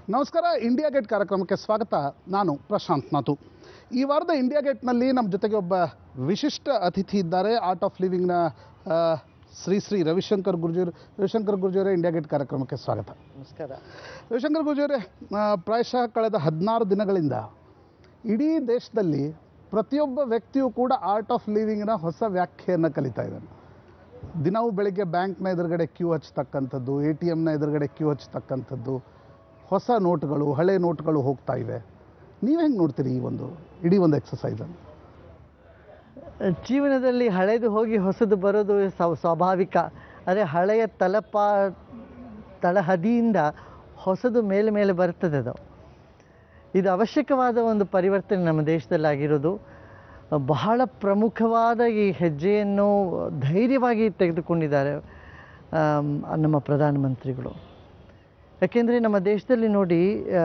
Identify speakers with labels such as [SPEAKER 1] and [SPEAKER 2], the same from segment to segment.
[SPEAKER 1] ನಮಸ್ಕಾರ India Gate ಕಾರ್ಯಕ್ರಮಕ್ಕೆ ಸ್ವಾಗತ ನಾನು ಪ್ರಶಾಂತ್ ನಾಥು ಈ ವಾರದ ಇಂಡಿಯಾ ಗೇಟ್ನಲ್ಲಿ ನಮ್ಮ ಜೊತೆಗೆ ಒಬ್ಬ ವಿಶಿಷ್ಟ ಅತಿಥಿ ಇದ್ದಾರೆ ಆರ್ಟ್ ಆಫ್ ಲಿವಿಂಗ್ನ ಆ, ಶ್ರೀ ಶ್ರೀ ರವಿಶಂಕರ್ ಗುರ್ಜರ್ ರವಿಶಂಕರ್ ಗುರ್ಜರೇ ಇಂಡಿಯಾ ಗೇಟ್ ಕಾರ್ಯಕ್ರಮಕ್ಕೆ ಸ್ವಾಗತ
[SPEAKER 2] ನಮಸ್ಕಾರ
[SPEAKER 1] ರವಿಶಂಕರ್ ಗುರ್ಜರೇ ಆ, ಪ್ರಾಯಶಃ ಕಳೆದ ಹದಿನಾರು ದಿನಗಳಿಂದ ಇಡೀ ದೇಶದಲ್ಲಿ ಪ್ರತಿಯೊಬ್ಬ ವ್ಯಕ್ತಿಯೂ ಕೂಡ ಆರ್ಟ್ ಆಫ್ ಲಿವಿಂಗ್ನ ಹೊಸ ವ್ಯಾಖ್ಯೆಯನ್ನು ಕಲಿತಾ ಇದ್ದಾನೆ ದಿನವೂ ಬೆಳಿಗ್ಗೆ ಬ್ಯಾಂಕ್ನ ಎದುರುಗಡೆ ಕ್ಯೂ ಹಚ್ಚತಕ್ಕಂಥದ್ದು ಎ ಟಿ ಎಮ್ನ ಎದುರುಗಡೆ ಕ್ಯೂ ಹಚ್ಚತಕ್ಕಂಥದ್ದು ಹೊಸ ನೋಟ್ಗಳು ಹಳೆ ನೋಟ್ಗಳು ಹೋಗ್ತಾ ಇವೆ ನೀವು ಹೆಂಗೆ ನೋಡ್ತೀರಿ ಈ ಒಂದು ಇಡೀ ಒಂದು ಎಕ್ಸಸೈಸನ್ನು
[SPEAKER 2] ಜೀವನದಲ್ಲಿ ಹಳೆದು ಹೋಗಿ ಹೊಸದು ಬರೋದು ಸ್ವ- ಸ್ವಾಭಾವಿಕ ಆದರೆ ಹಳೆಯ ತಲಪ ತಳಹದಿಯಿಂದ ಹೊಸದು ಮೇಲೆ ಮೇಲೆ ಬರ್ತದೆ ಅದು ಇದು ಅವಶ್ಯಕವಾದ ಒಂದು ಪರಿವರ್ತನೆ ನಮ್ಮ ದೇಶದಲ್ಲಿ ಆಗಿರೋದು ಬಹಳ ಪ್ರಮುಖವಾದ ಈ ಹೆಜ್ಜೆಯನ್ನು ಧೈರ್ಯವಾಗಿ ತೆಗೆದುಕೊಂಡಿದ್ದಾರೆ ಆಮ್, ನಮ್ಮ ಪ್ರಧಾನಮಂತ್ರಿಗಳು ಯಾಕೆಂದರೆ ನಮ್ಮ ದೇಶದಲ್ಲಿ ನೋಡಿ ಆ,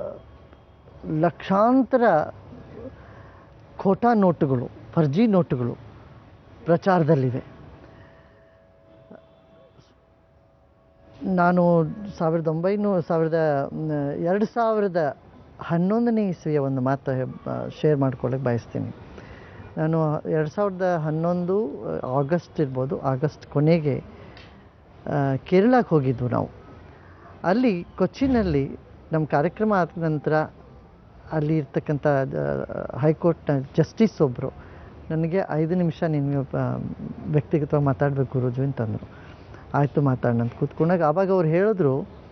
[SPEAKER 2] ಲಕ್ಷಾಂತರ ಖೋಟಾ ನೋಟುಗಳು ಫರ್ಜಿ ನೋಟುಗಳು ಪ್ರಚಾರದಲ್ಲಿವೆ ನಾನು ಸಾವಿರದ ಒಂಬೈನೂರ ಸಾವಿರದ ಮ್, ಎರಡು ಸಾವಿರದ ಹನ್ನೊಂದನೇ ಇಸ್ವಿಯ ಒಂದು ಮಾತು ಶೇರ್ ಮಾಡ್ಕೊಳ್ಳೋಕೆ ಬಯಸ್ತೀನಿ ನಾನು ಎರಡು ಸಾವಿರದ ಹನ್ನೊಂದು ಆ, ಆಗಸ್ಟ್ ಇರ್ಬೋದು ಆಗಸ್ಟ್ ಕೊನೆಗೆ ಆ, ಕೇರಳಕ್ಕೆ ಹೋಗಿದ್ವು ನಾವು ಅಲ್ಲಿ ಕೊಚ್ಚಿನಲ್ಲಿ ನಮ್ಮ ಕಾರ್ಯಕ್ರಮ ಆದ ನಂತರ ಅಲ್ಲಿ ಇರ್ತಕ್ಕಂಥ ಹೈಕೋರ್ಟ್ನ ಜಸ್ಟಿಸ್ ಒಬ್ಬರು ನನಗೆ ಐದು ನಿಮಿಷ ನಿಮಗೆ ವ್ಯಕ್ತಿಗತವಾಗಿ ಮಾತಾಡಬೇಕು ಗುರುಜು ಅಂತಂದರು ಆಯಿತು ಮಾತಾಡೋಣ ಅಂತ ಕೂತ್ಕೊಂಡಾಗ ಆವಾಗ ಅವ್ರು ಹೇಳಿದ್ರು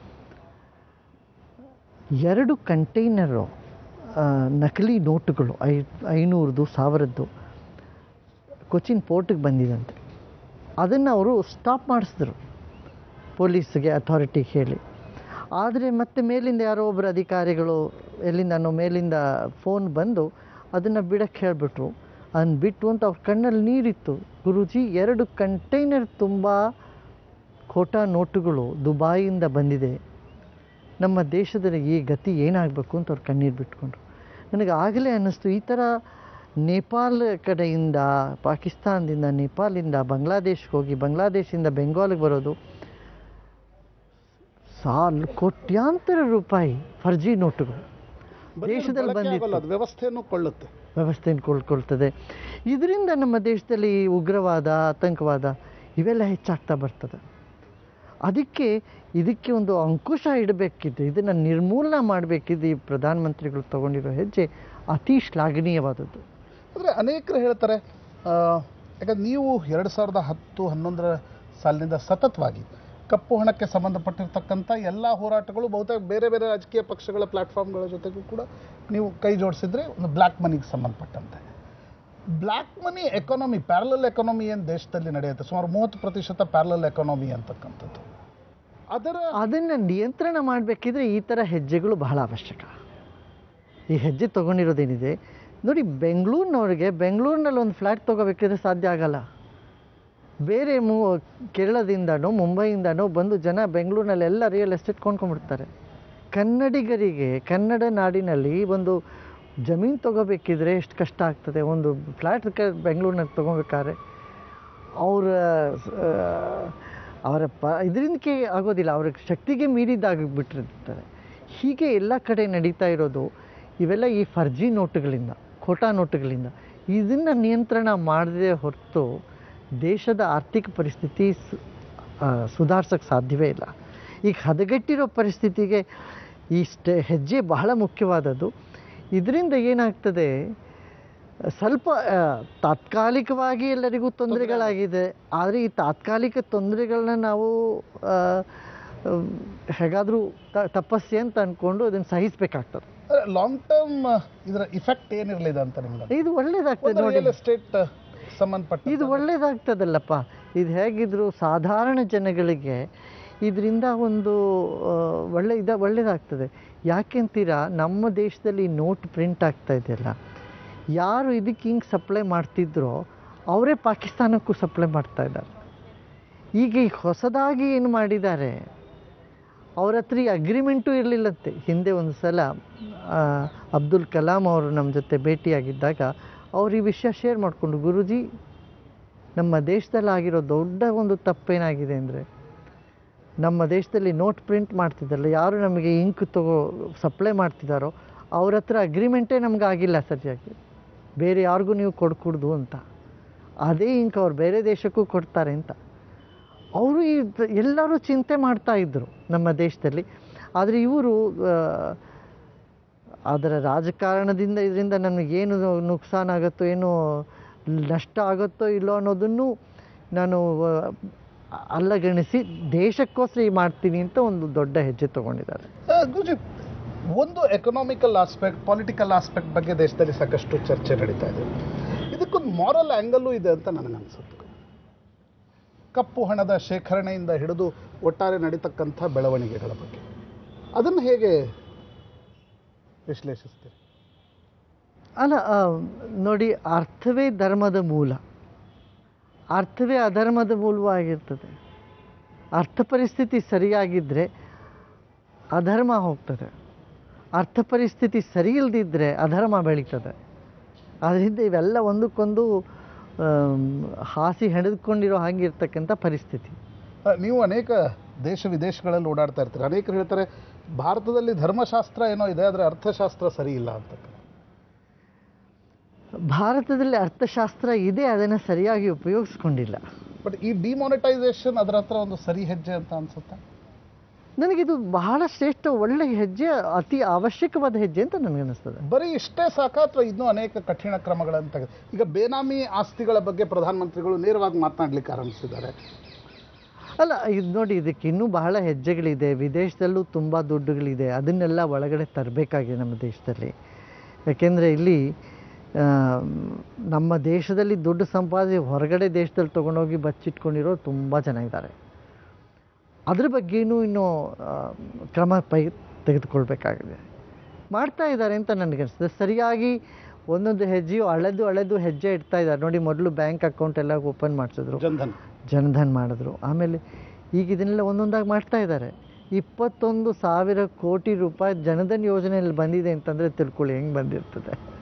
[SPEAKER 2] ಎರಡು ಕಂಟೈನರು ಆ, ನಕಲಿ ನೋಟುಗಳು ಐ ಐನೂರದು ಸಾವಿರದ್ದು ಕೊಚ್ಚಿನ್ ಪೋರ್ಟಿಗೆ ಬಂದಿದಂತೆ ಅದನ್ನು ಅವರು ಸ್ಟಾಪ್ ಮಾಡಿಸಿದ್ರು ಪೊಲೀಸ್ಗೆ ಅಥಾರಿಟಿಗೆ ಹೇಳಿ ಆದರೆ ಮತ್ತೆ ಮೇಲಿಂದ ಯಾರೋ ಒಬ್ಬರು ಅಧಿಕಾರಿಗಳು ಎಲ್ಲಿಂದನೋ ಮೇಲಿಂದ ಫೋನ್ ಬಂದು ಅದನ್ನು ಬಿಡಕ್ಕೆ ಹೇಳಿಬಿಟ್ರು ಅದನ್ನ ಬಿಟ್ಟು ಅಂತ ಅವ್ರ ಕಣ್ಣಲ್ಲಿ ನೀರಿತ್ತು ಗುರೂಜಿ ಎರಡು ಕಂಟೈನರ್ ತುಂಬ ಖೋಟಾ ನೋಟುಗಳು ದುಬಾಯಿಯಿಂದ ಬಂದಿದೆ ನಮ್ಮ ದೇಶದಲ್ಲಿ ಈ ಗತಿ ಏನಾಗಬೇಕು ಅಂತ ಅವ್ರು ಕಣ್ಣೀರು ಬಿಟ್ಕೊಂಡ್ರು ನನಗೆ ಆಗಲೇ ಅನ್ನಿಸ್ತು ಈ ಥರ ನೇಪಾಳ ಕಡೆಯಿಂದ ಪಾಕಿಸ್ತಾನದಿಂದ ನೇಪಾಳಿಂದ ಬಾಂಗ್ಲಾದೇಶ್ಗೆ ಹೋಗಿ ಬಾಂಗ್ಲಾದೇಶದಿಂದ ಬೆಂಗಾಲ್ಗೆ ಬರೋದು ಸಾಲ್ ಕೋಟ್ಯಾಂತರ ರೂಪಾಯಿ ಫರ್ಜಿ ನೋಟುಗಳು ದೇಶದಲ್ಲಿ ಬಂದಿತ್ತು
[SPEAKER 1] ಅದು ವ್ಯವಸ್ಥೆಯನ್ನು ಕೊಳ್ಳುತ್ತೆ
[SPEAKER 2] ವ್ಯವಸ್ಥೆಯನ್ನು ಕೊಳ್ಕೊಳ್ತದೆ ಇದರಿಂದ ನಮ್ಮ ದೇಶದಲ್ಲಿ ಉಗ್ರವಾದ ಆತಂಕವಾದ ಇವೆಲ್ಲ ಹೆಚ್ಚಾಗ್ತಾ ಬರ್ತದೆ ಅದಕ್ಕೆ ಇದಕ್ಕೆ ಒಂದು ಅಂಕುಶ ಇಡಬೇಕಿದ್ದು ಇದನ್ನು ನಿರ್ಮೂಲನ ಮಾಡಬೇಕಿದ್ದು ಈ ಪ್ರಧಾನಮಂತ್ರಿಗಳು ತಗೊಂಡಿರೋ ಹೆಜ್ಜೆ ಅತಿ ಶ್ಲಾಘನೀಯವಾದದ್ದು
[SPEAKER 1] ಆದರೆ ಅನೇಕರು ಹೇಳ್ತಾರೆ ಆ, ಯಾಕಂದ್ರೆ ನೀವು ಎರಡು ಸಾವಿರದ ಹತ್ತು ಹನ್ನೊಂದರ ಸಾಲಿನಿಂದ ಸತತವಾಗಿ ಕಪ್ಪು ಹಣಕ್ಕೆ ಸಂಬಂಧಪಟ್ಟಿರ್ತಕ್ಕಂಥ ಎಲ್ಲ ಹೋರಾಟಗಳು ಬಹುತೇಕ ಬೇರೆ ಬೇರೆ ರಾಜಕೀಯ ಪಕ್ಷಗಳ ಪ್ಲಾಟ್ಫಾರ್ಮ್ಗಳ ಜೊತೆಗೂ ಕೂಡ ನೀವು ಕೈ ಜೋಡಿಸಿದ್ರೆ ಒಂದು ಬ್ಲ್ಯಾಕ್ ಮನಿಗೆ ಸಂಬಂಧಪಟ್ಟಂತೆ black money economy parallel economy ಏನು ದೇಶದಲ್ಲಿ ನಡೆಯುತ್ತೆ ಸುಮಾರು ಮೂವತ್ತು ಪ್ರತಿಶತ ಪ್ಯಾರಲಲ್ ಎಕಾನಮಿ ಅಂತಕ್ಕಂಥದ್ದು ಅದರ
[SPEAKER 2] ಅದನ್ನು ನಿಯಂತ್ರಣ ಮಾಡಬೇಕಿದ್ರೆ ಈ ಥರ ಹೆಜ್ಜೆಗಳು ಬಹಳ ಅವಶ್ಯಕ ಈ ಹೆಜ್ಜೆ ತೊಗೊಂಡಿರೋದೇನಿದೆ ನೋಡಿ ಬೆಂಗಳೂರಿನವ್ರಿಗೆ ಬೆಂಗಳೂರಿನಲ್ಲಿ ಒಂದು ಫ್ಲ್ಯಾಟ್ ತೊಗೋಬೇಕಿದ್ರೆ ಸಾಧ್ಯ ಆಗಲ್ಲ ಬೇರೆ ಮೂ ಕೇರಳದಿಂದನೋ ಮುಂಬೈಯಿಂದನೋ ಬಂದು ಜನ ಬೆಂಗಳೂರಿನಲ್ಲಿ ಎಲ್ಲ ರಿಯಲ್ ಎಸ್ಟೇಟ್ ಕೊಂಡ್ಕೊಂಡ್ಬಿಡ್ತಾರೆ ಕನ್ನಡಿಗರಿಗೆ ಕನ್ನಡ ನಾಡಿನಲ್ಲಿ ಒಂದು ಜಮೀನು ತೊಗೋಬೇಕಿದ್ರೆ ಎಷ್ಟು ಕಷ್ಟ ಆಗ್ತದೆ ಒಂದು ಫ್ಲ್ಯಾಟ್ ಬೆಂಗಳೂರಿನಲ್ಲಿ ತೊಗೋಬೇಕಾದ್ರೆ ಅವರ ಅವರ ಪ ಇದರಿಂದಕ್ಕೆ ಆಗೋದಿಲ್ಲ ಅವ್ರ ಶಕ್ತಿಗೆ ಮೀರಿದ್ದಾಗಿಬಿಟ್ಟಿರ್ತಾರೆ ಹೀಗೆ ಎಲ್ಲ ಕಡೆ ನಡೀತಾ ಇರೋದು ಇವೆಲ್ಲ ಈ ಫರ್ಜಿ ನೋಟುಗಳಿಂದ ಖೋಟಾ ನೋಟುಗಳಿಂದ ಇದನ್ನು ನಿಯಂತ್ರಣ ಮಾಡದೆ ಹೊರತು ದೇಶದ ಆರ್ಥಿಕ ಪರಿಸ್ಥಿತಿ ಸು ಸುಧಾರ್ಸೋಕ್ಕೆ ಸಾಧ್ಯವೇ ಇಲ್ಲ ಈಗ ಹದಗೆಟ್ಟಿರೋ ಪರಿಸ್ಥಿತಿಗೆ ಈ ಸ್ಟೆ ಹೆಜ್ಜೆ ಬಹಳ ಮುಖ್ಯವಾದದ್ದು ಇದರಿಂದ ಏನಾಗ್ತದೆ ಸ್ವಲ್ಪ ಆ, ತಾತ್ಕಾಲಿಕವಾಗಿ ಎಲ್ಲರಿಗೂ ತೊಂದರೆಗಳಾಗಿದೆ ಆದರೆ ಈ ತಾತ್ಕಾಲಿಕ ತೊಂದರೆಗಳನ್ನ ನಾವು ಆ, ಉಮ್, ಹೇಗಾದರೂ ತ- ತಪಸ್ಸೆ ಅಂತ ಅಂದ್ಕೊಂಡು ಅದನ್ನು ಸಹಿಸಬೇಕಾಗ್ತದೆ
[SPEAKER 1] ಲಾಂಗ್ ಟರ್ಮ್ ಇದರ ಇಫೆಕ್ಟ್ ಏನಿರಲಿದೆ ಅಂತ ನಿಮ್ಗೆ
[SPEAKER 2] ಇದು ಒಳ್ಳೇದಾಗ್ತದೆ ನೋಡಿ
[SPEAKER 1] ರಿಯಲ್ ಎಸ್ಟೇಟ್ ಸಂಬಂಧಪಟ್ಟ
[SPEAKER 2] ಇದು ಒಳ್ಳೇದಾಗ್ತದಲ್ಲಪ್ಪ ಇದು ಹೇಗಿದ್ರು ಸಾಧಾರಣ ಜನಗಳಿಗೆ ಇದರಿಂದ ಒಂದು ಆ, ಒಳ್ಳೆ ಇದ ಒಳ್ಳೇದಾಗ್ತದೆ ಯಾಕೆಂತೀರಾ ನಮ್ಮ ದೇಶದಲ್ಲಿ ನೋಟ್ ಪ್ರಿಂಟ್ ಆಗ್ತಾ ಇದೆಯಲ್ಲ ಯಾರು ಇದಕ್ಕೆ ಹಿಂಗೆ ಸಪ್ಲೈ ಮಾಡ್ತಿದ್ರೋ ಅವರೇ ಪಾಕಿಸ್ತಾನಕ್ಕೂ ಸಪ್ಲೈ ಮಾಡ್ತಾ ಇದ್ದಾರೆ ಈಗ ಈ ಹೊಸದಾಗಿ ಏನು ಮಾಡಿದ್ದಾರೆ ಅವ್ರ ಹತ್ರ ಈ ಅಗ್ರಿಮೆಂಟು ಇರಲಿಲ್ಲಂತೆ ಹಿಂದೆ ಒಂದು ಸಲ ಆ, ಅಬ್ದುಲ್ ಕಲಾಂ ಅವರು ನಮ್ಮ ಜೊತೆ ಭೇಟಿಯಾಗಿದ್ದಾಗ ಅವ್ರು ಈ ವಿಷಯ ಶೇರ್ ಮಾಡಿಕೊಂಡು ಗುರುಜಿ ನಮ್ಮ ದೇಶದಲ್ಲಿ ಆಗಿರೋ ದೊಡ್ಡ ಒಂದು ತಪ್ಪೇನಾಗಿದೆ ಅಂದರೆ ನಮ್ಮ ದೇಶದಲ್ಲಿ ನೋಟ್ ಪ್ರಿಂಟ್ ಮಾಡ್ತಿದ್ದಾರಲ್ಲ ಯಾರು ನಮಗೆ ಇಂಕ್ ತಗೋ ಸಪ್ಲೈ ಮಾಡ್ತಿದ್ದಾರೋ ಅವ್ರ ಹತ್ರ ಅಗ್ರಿಮೆಂಟೇ ನಮ್ಗೆ ಆಗಿಲ್ಲ ಸರಿಯಾಗಿ ಬೇರೆ ಯಾರಿಗೂ ನೀವು ಕೊಡ್ಕೂಡ್ದು ಅಂತ ಅದೇ ಇಂಕ್ ಅವ್ರು ಬೇರೆ ದೇಶಕ್ಕೂ ಕೊಡ್ತಾರೆ ಅಂತ ಅವರು ಈ ಎಲ್ಲರೂ ಚಿಂತೆ ಮಾಡ್ತಾ ಇದ್ದರು ನಮ್ಮ ದೇಶದಲ್ಲಿ ಆದರೆ ಇವರು ಅದರ ರಾಜಕಾರಣದಿಂದ ಇದರಿಂದ ನನಗೇನು ನುಕ್ಸಾನ್ ಆಗುತ್ತೋ ಏನು ನಷ್ಟ ಆಗುತ್ತೋ ಇಲ್ಲೋ ಅನ್ನೋದನ್ನು ನಾನು ಆ, ಅಲ್ಲಗಣಿಸಿ ದೇಶಕ್ಕೋಸ್ಕರ ಈ ಮಾಡ್ತೀನಿ ಅಂತ ಒಂದು ದೊಡ್ಡ ಹೆಜ್ಜೆ ತಗೊಂಡಿದ್ದಾರೆ
[SPEAKER 1] ಆ, ಗುರುಜಿ ಒಂದು ಎಕನಾಮಿಕಲ್ ಆಸ್ಪೆಕ್ಟ್ ಪೊಲಿಟಿಕಲ್ ಆಸ್ಪೆಕ್ಟ್ ಬಗ್ಗೆ ದೇಶದಲ್ಲಿ ಸಾಕಷ್ಟು ಚರ್ಚೆ ನಡೀತಾ ಇದೆ ಇದಕ್ಕೊಂದು ಮಾರಲ್ ಆ್ಯಂಗಲ್ಲೂ ಇದೆ ಅಂತ ನನಗನ್ಸುತ್ತೆ ಕಪ್ಪು ಹಣದ ಶೇಖರಣೆಯಿಂದ ಹಿಡಿದು ಒಟ್ಟಾರೆ ನಡೀತಕ್ಕಂಥ ಬೆಳವಣಿಗೆಗಳ ಬಗ್ಗೆ ಅದನ್ನು ಹೇಗೆ ವಿಶ್ಲೇಷಿಸ್ತೀರಿ
[SPEAKER 2] ಅಲ್ಲ ಆ, ನೋಡಿ ಅರ್ಥವೇ ಧರ್ಮದ ಮೂಲ ಅರ್ಥವೇ ಅಧರ್ಮದ ಮೂಲವಾಗಿರ್ತದೆ ಅರ್ಥ ಪರಿಸ್ಥಿತಿ ಸರಿಯಾಗಿದ್ದರೆ ಅಧರ್ಮ ಹೋಗ್ತದೆ ಅರ್ಥ ಪರಿಸ್ಥಿತಿ ಸರಿ ಇಲ್ದಿದ್ದರೆ ಅಧರ್ಮ ಬೆಳೀತದೆ ಅದರಿಂದ ಇವೆಲ್ಲ ಒಂದಕ್ಕೊಂದು ಆಮ್, ಹಾಸಿ ಹೆಣೆದುಕೊಂಡಿರೋ ಹಾಗಿರ್ತಕ್ಕಂಥ ಪರಿಸ್ಥಿತಿ
[SPEAKER 1] ಆ, ನೀವು ಅನೇಕ ದೇಶ ವಿದೇಶಗಳಲ್ಲಿ ಓಡಾಡ್ತಾ ಇರ್ತೀರಿ ಅನೇಕರು ಹೇಳ್ತಾರೆ ಭಾರತದಲ್ಲಿ ಧರ್ಮಶಾಸ್ತ್ರ ಏನೋ ಇದೆ ಆದರೆ ಅರ್ಥಶಾಸ್ತ್ರ ಸರಿ ಇಲ್ಲ ಅಂತ
[SPEAKER 2] ಭಾರತದಲ್ಲಿ ಅರ್ಥಶಾಸ್ತ್ರ ಇದೆ ಅದನ್ನು ಸರಿಯಾಗಿ ಉಪಯೋಗಿಸ್ಕೊಂಡಿಲ್ಲ
[SPEAKER 1] ಬಟ್ ಈ ಡಿಮಾನಿಟೈಸೇಷನ್ ಅದರ ಹತ್ರ ಒಂದು ಸರಿ ಹೆಜ್ಜೆ ಅಂತ ಅನ್ಸುತ್ತೆ
[SPEAKER 2] ನನಗಿದು ಬಹಳ ಶ್ರೇಷ್ಠ ಒಳ್ಳೆ ಹೆಜ್ಜೆ ಅತಿ ಅವಶ್ಯಕವಾದ ಹೆಜ್ಜೆ ಅಂತ ನನಗನ್ನಿಸ್ತದೆ
[SPEAKER 1] ಬರೀ ಇಷ್ಟೇ ಸಾಕ ಅಥವಾ ಇನ್ನೂ ಅನೇಕ ಕಠಿಣ ಕ್ರಮಗಳನ್ನು ತೆಗೆದು ಈಗ ಬೇನಾಮಿ ಆಸ್ತಿಗಳ ಬಗ್ಗೆ ಪ್ರಧಾನಮಂತ್ರಿಗಳು ನೇರವಾಗಿ ಮಾತನಾಡ್ಲಿಕ್ಕೆ ಆರಂಭಿಸಿದ್ದಾರೆ
[SPEAKER 2] ಅಲ್ಲ ಇದು ನೋಡಿ ಇದಕ್ಕೆ ಇನ್ನೂ ಬಹಳ ಹೆಜ್ಜೆಗಳಿದೆ ವಿದೇಶದಲ್ಲೂ ತುಂಬ ದುಡ್ಡುಗಳಿದೆ ಅದನ್ನೆಲ್ಲ ಒಳಗಡೆ ತರಬೇಕಾಗಿದೆ ನಮ್ಮ ದೇಶದಲ್ಲಿ ಯಾಕೆಂದರೆ ಇಲ್ಲಿ ಆ, ನಮ್ಮ ದೇಶದಲ್ಲಿ ದುಡ್ಡು ಸಂಪಾದಿಸಿ ಹೊರಗಡೆ ದೇಶದಲ್ಲಿ ತೊಗೊಂಡೋಗಿ ಬಚ್ಚಿಟ್ಕೊಂಡಿರೋ ತುಂಬ ಜನ ಇದ್ದಾರೆ ಅದ್ರ ಬಗ್ಗೆನೂ ಇನ್ನೂ ಆ, ಕ್ರಮ ಪೈ ತೆಗೆದುಕೊಳ್ಬೇಕಾಗಿದೆ ಮಾಡ್ತಾ ಇದ್ದಾರೆ ಅಂತ ನನಗನ್ಸುತ್ತೆ ಸರಿಯಾಗಿ ಒಂದೊಂದು ಹೆಜ್ಜೆಯು ಅಳೆದು ಅಳೆದು ಹೆಜ್ಜೆ ಇಡ್ತಾ ಇದ್ದಾರೆ ನೋಡಿ ಮೊದಲು ಬ್ಯಾಂಕ್ ಅಕೌಂಟ್ ಎಲ್ಲ ಓಪನ್ ಮಾಡಿಸಿದ್ರು
[SPEAKER 1] ಜನ್ಧನ್
[SPEAKER 2] ಜನಧನ್ ಮಾಡಿದ್ರು ಆಮೇಲೆ ಈಗ ಇದನ್ನೆಲ್ಲ ಒಂದೊಂದಾಗಿ ಮಾಡ್ತಾ ಇದ್ದಾರೆ ಇಪ್ಪತ್ತೊಂದು ಸಾವಿರ ಕೋಟಿ ರೂಪಾಯಿ ಜನಧನ್ ಯೋಜನೆಯಲ್ಲಿ ಬಂದಿದೆ ಅಂತಂದರೆ ತಿಳ್ಕೊಳ್ಳಿ ಹೆಂಗೆ ಬಂದಿರ್ತದೆ